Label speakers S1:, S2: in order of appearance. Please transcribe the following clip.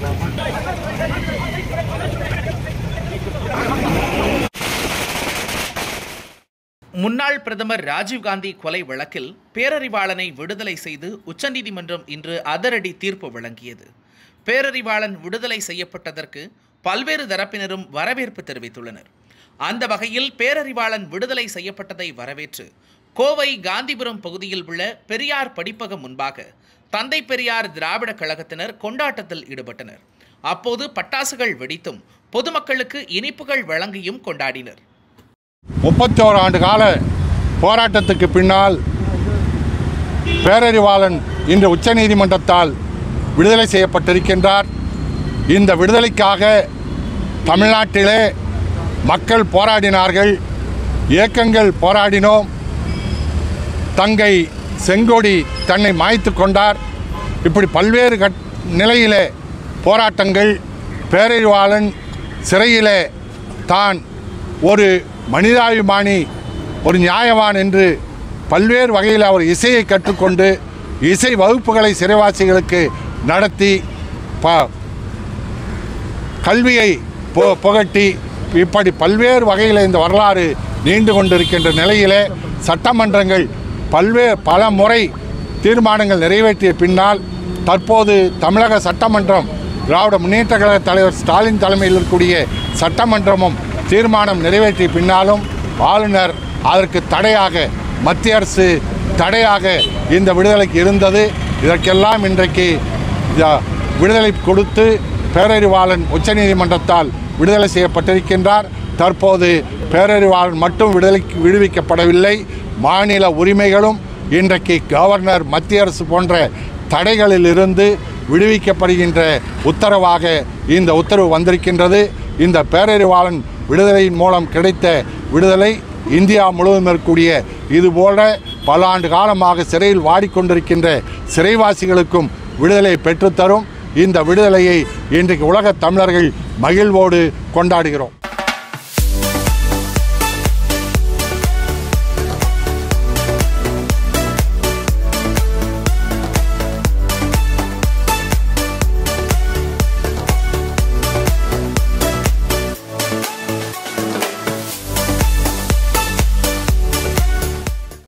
S1: முன்னாள் பிரதமர் ராஜீவ்காந்தி கொலை வழக்கில் பேரறிவாளனை விடுதலை செய்து உச்சநீதிமன்றம் இன்று அதிரடி தீர்ப்பு வழங்கியது பேரறிவாளன் விடுதலை செய்யப்பட்டதற்கு பல்வேறு தரப்பினரும் வரவேற்பு தெரிவித்துள்ளனர் அந்த வகையில் பேரறிவாளன் விடுதலை செய்யப்பட்டதை வரவேற்று கோவை காந்திபுரம் பகுதியில் உள்ள பெரியார் படிப்பகம் முன்பாக தந்தை பெரியார் திராவிட கழகத்தினர் கொண்டாட்டத்தில் ஈடுபட்டனர் அப்போது பட்டாசுகள் வெடித்தும் பொதுமக்களுக்கு இனிப்புகள் வழங்கியும் கொண்டாடினர்
S2: முப்பத்தோரு ஆண்டு கால போராட்டத்துக்கு பின்னால் பேரறிவாளன் இன்று உச்சநீதிமன்றத்தால் விடுதலை செய்யப்பட்டிருக்கின்றார் இந்த விடுதலைக்காக தமிழ்நாட்டிலே மக்கள் போராடினார்கள் இயக்கங்கள் போராடினோம் தங்கை செங்கோடி தன்னை மாய்த்து கொண்டார் இப்படி பல்வேறு கட் நிலையிலே போராட்டங்கள் பேரறிவாளன் சிறையிலே தான் ஒரு மனிதாபிமானி ஒரு நியாயவான் என்று பல்வேறு வகையில் அவர் இசையை கற்றுக்கொண்டு இசை வகுப்புகளை சிறைவாசிகளுக்கு நடத்தி ப கல்வியை பு புகட்டி இப்படி பல்வேறு வகையில் இந்த வரலாறு நீண்டு கொண்டிருக்கின்ற நிலையிலே சட்டமன்றங்கள் பல்வேறு பல முறை தீர்மானங்கள் நிறைவேற்றிய பின்னால் தற்போது தமிழக சட்டமன்றம் திராவிட முன்னேற்ற கழக தலைவர் ஸ்டாலின் தலைமையில் இருக்கக்கூடிய சட்டமன்றமும் தீர்மானம் நிறைவேற்றிய பின்னாலும் ஆளுநர் அதற்கு தடையாக மத்திய அரசு தடையாக இந்த விடுதலைக்கு இருந்தது இதற்கெல்லாம் இன்றைக்கு இத- விடுதலை கொடுத்து பேரறிவாளன் உச்சநீதிமன்றத்தால் விடுதலை செய்யப்பட்டிருக்கின்றார் தற்போது பேரறிவாளன் மட்டும் விடுதலை விடுவிக்கப்படவில்லை மாநில உரிமைகளும் இன்றைக்கு கவர்னர் மத்திய அரசு போன்ற தடைகளிலிருந்து விடுவிக்கப்படுகின்ற உத்தரவாக இந்த உத்தரவு வந்திருக்கின்றது இந்த பேரறிவாளன் விடுதலையின் மூலம் கிடைத்த விடுதலை இந்தியா முழுவதும் இருக்கக்கூடிய இதுபோல பல ஆண்டு காலமாக சிறையில் வாடிக்கொண்டிருக்கின்ற சிறைவாசிகளுக்கும் விடுதலை பெற்றுத்தரும் இந்த விடுதலையை இன்றைக்கு உலகத் தமிழர்கள் மகிழ்வோடு கொண்டாடுகிறோம்